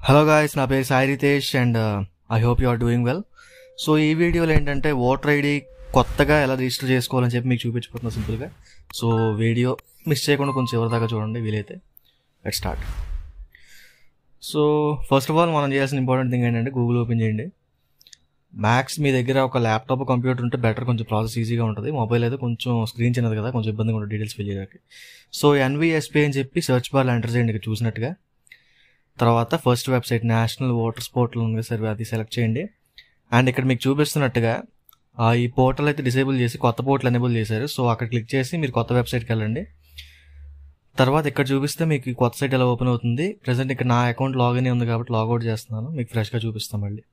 hello guys నా పేరు Sai Ritesh and I hope you are doing well so ఈ వీడియోలో ఏంటంటే ఓటర్ ఐడి కొత్తగా ఎలా రిజిస్టర్ చేసుకోవాలని చెప్పి మీకు చూపించిపోతున్నా సింపుల్గా సో వీడియో మిస్ చేయకుండా కొంచెం ఎవరి దాకా చూడండి వీలైతే let start so first of all మనం చేయాల్సిన ఇంపార్టెంట్ థింగ్ ఏంటంటే గూగుల్ ఓపెన్ చేయండి మ్యాక్స్ మీ దగ్గర ఒక ల్యాప్టాప్ కంప్యూటర్ ఉంటే బెటర్ కొంచెం ప్రాసెస్ ఈజీగా ఉంటుంది మొబైల్ అయితే కొంచెం స్క్రీన్ చిన్నది కదా కొంచెం ఇబ్బందిగా ఉంటుంది డీటెయిల్స్ ఫిల్ చేయడానికి సో ఎన్విఎస్పీ అని చెప్పి సెర్చ్ బార్లో ఎంటర్ చేయండి ఇక్కడ చూసినట్టుగా తర్వాత first website national voters portal ఉంది కదా సార్ అది సెలెక్ట్ చేయండి అండ్ ఇక్కడ మీకు చూపిస్తున్నట్టుగా ఆ, ఈ పోర్టల్ అయితే డిసేబుల్ చేసి కొత్త పోర్టల్ ఎనేబుల్ చేశారు సో అక్కడ క్లిక్ చేసి మీరు కొత్త వెబ్సైట్కి వెళ్ళండి తర్వాత ఇక్కడ చూపిస్తే మీకు ఈ కొత్త సైట్ ఎలా ఓపెన్ అవుతుంది ప్రజెంట్ ఇక్కడ నా అకౌంట్ లాగిన్ ఉంది కాబట్టి లాగౌట్ చేస్తున్నాను మీకు ఫ్రెష్గా చూపిస్తాం మళ్ళీ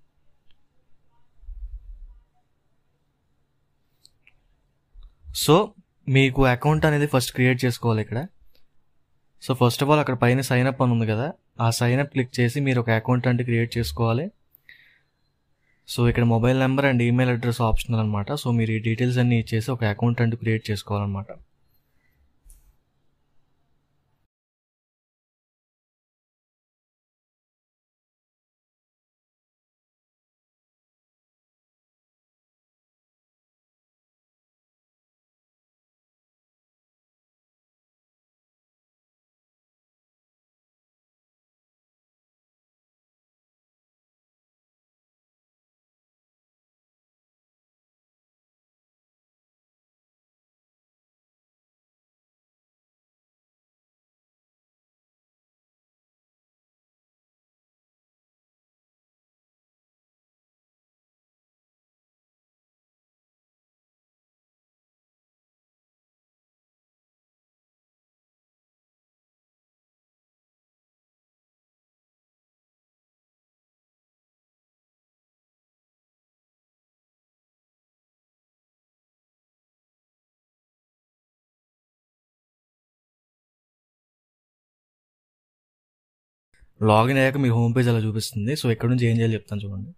సో మీకు అకౌంట్ అనేది ఫస్ట్ క్రియేట్ చేసుకోవాలి ఇక్కడ సో ఫస్ట్ ఆఫ్ ఆల్ అక్కడ పైన సైన్ అప్ అని ఉంది కదా ఆ సైన్ అప్ క్లిక్ చేసి మీరు ఒక అకౌంట్ అంటే క్రియేట్ చేసుకోవాలి సో ఇక్కడ mobile number and email address optional అనమాట సో మీరు ఈ డీటెయిల్స్ అన్ని ఇచ్చేసి ఒక అకౌంట్ అంటూ క్రియేట్ చేసుకోవాలన్నమాట లాగిన్ అయ్యాక మీ హోమ్ పేజ్ అలా చూపిస్తుంది సో ఇక్కడ నుంచి ఏం చేయాలి చెప్తాను చూడండి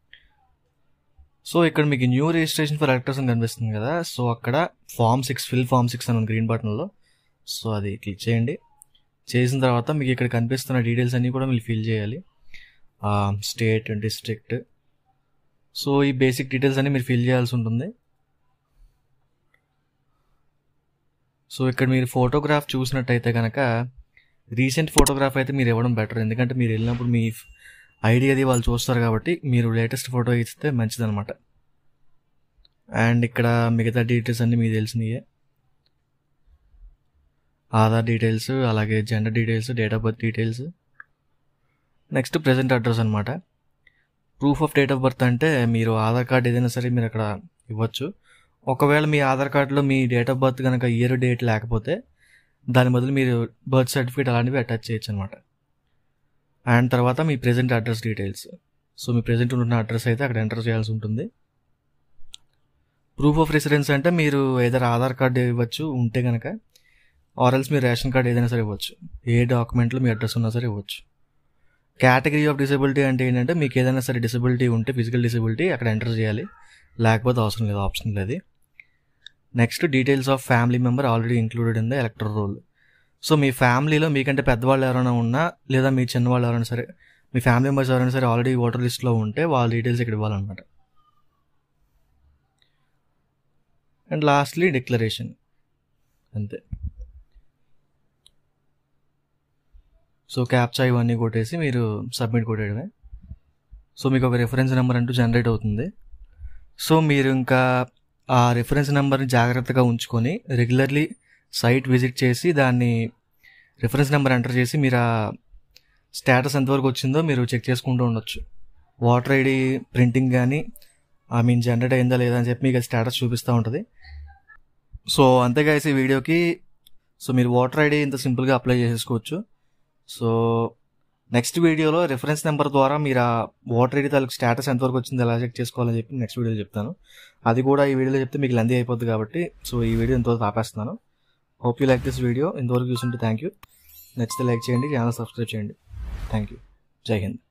సో ఇక్కడ మీకు న్యూ రిజిస్ట్రేషన్ ఫర్ ఎలక్టర్స్ అని కనిపిస్తుంది కదా సో అక్కడ form six fill form six అని గ్రీన్ బటన్లో సో అది క్లిక్ చేయండి చేసిన తర్వాత మీకు ఇక్కడ కనిపిస్తున్న డీటెయిల్స్ అన్నీ కూడా మీరు ఫిల్ చేయాలి స్టేట్ డిస్ట్రిక్ట్ సో ఈ బేసిక్ డీటెయిల్స్ అన్ని మీరు ఫిల్ చేయాల్సి ఉంటుంది సో ఇక్కడ మీరు ఫోటోగ్రాఫ్ చూసినట్టయితే కనుక రీసెంట్ ఫోటోగ్రాఫ్ అయితే మీరు ఇవ్వడం బెటర్ ఎందుకంటే మీరు వెళ్ళినప్పుడు మీ ఐడి అది వాళ్ళు చూస్తారు కాబట్టి మీరు లేటెస్ట్ ఫోటో ఇస్తే మంచిదన్నమాట అండ్ ఇక్కడ మిగతా డీటెయిల్స్ అన్నీ మీకు తెలిసినయే ఆధార్ డీటెయిల్స్ అలాగే gender details date of birth details next present address అనమాట proof of date of birth అంటే మీరు ఆధార్ కార్డ్ ఏదైనా సరే మీరు అక్కడ ఇవ్వచ్చు ఒకవేళ మీ ఆధార్ కార్డులో మీ డేట్ ఆఫ్ బర్త్ కనుక ఇయర్ డేట్ లేకపోతే దాని బదులు మీరు బర్త్ సర్టిఫికేట్ అలాంటివి అటాచ్ చేయొచ్చు అనమాట అండ్ తర్వాత మీ ప్రెజెంట్ అడ్రస్ డీటెయిల్స్ సో మీ ప్రెజెంట్ ఉన్న అడ్రస్ అయితే అక్కడ ఎంటర్ చేయాల్సి ఉంటుంది ప్రూఫ్ ఆఫ్ రెసిడెన్స్ అంటే మీరు ఏదైనా ఆధార్ కార్డు ఇవ్వచ్చు ఉంటే కనుక ఆర్ఎల్స్ మీరు రేషన్ కార్డు ఏదైనా సరే ఇవ్వచ్చు ఏ డాక్యుమెంట్లో మీ అడ్రస్ ఉన్నా సరే ఇవ్వచ్చు కేటగిరీ ఆఫ్ డిసబిలిటీ అంటే ఏంటంటే మీకు ఏదైనా సరే డిసబిలిటీ ఉంటే ఫిజికల్ డిసబిలిటీ అక్కడ ఎంటర్ చేయాలి లేకపోతే అవసరం లేదు ఆప్షన్ లేదు next details of family member already included in the elector roll so మీ ఫ్యామిలీలో మీకంటే పెద్దవాళ్ళు ఎవరైనా ఉన్నా లేదా మీ చిన్నవాళ్ళు ఎవరైనా సరే మీ ఫ్యామిలీ మెంబర్స్ ఎవరైనా సరే ఆల్రెడీ ఓటర్ లిస్ట్లో ఉంటే వాళ్ళ డీటెయిల్స్ ఇక్కడ ఇవ్వాలన్నమాట అండ్ లాస్ట్లీ డిక్లరేషన్ అంతే సో క్యాప్చా ఇవన్నీ కొట్టేసి మీరు సబ్మిట్ కొట్టేయడమే సో మీకు ఒక రిఫరెన్స్ నెంబర్ అంటూ జనరేట్ అవుతుంది సో మీరు ఇంకా ఆ రిఫరెన్స్ నెంబర్ని జాగ్రత్తగా ఉంచుకొని రెగ్యులర్లీ సైట్ విజిట్ చేసి దాన్ని రిఫరెన్స్ నెంబర్ ఎంటర్ చేసి మీరు ఆ స్టేటస్ ఎంతవరకు వచ్చిందో మీరు చెక్ చేసుకుంటూ ఉండొచ్చు వాటర్ ఐడి ప్రింటింగ్ కానీ ఐ మీన్ జనరేట్ అయిందా లేదా అని చెప్పి మీకు స్టేటస్ చూపిస్తూ ఉంటుంది సో అంతేగా ఈ వీడియోకి సో మీరు వాటర్ ఐడి ఇంత సింపుల్గా అప్లై చేసేసుకోవచ్చు సో నెక్స్ట్ వీడియోలో రిఫరెన్స్ నెంబర్ ద్వారా మీరు ఆ వాటర్ ఐడి తాలూకు స్టేటస్ ఎంతవరకు వచ్చింది ఎలా చెక్ చేసుకోవాలని చెప్పి నెక్స్ట్ వీడియోలో చెప్తాను అది కూడా ఈ వీడియోలో చెప్తే మీకు లెందీ అయిపోద్ది కాబట్టి సో ఈ వీడియో ఇంతవరకు ఆపేస్తున్నాను hope you like this video ఇంతవరకు చూసుంటే థ్యాంక్ యూ నచ్చితే లైక్ చేయండి ఛానల్ సబ్స్క్రైబ్ చేయండి థ్యాంక్ యూ జై హింద్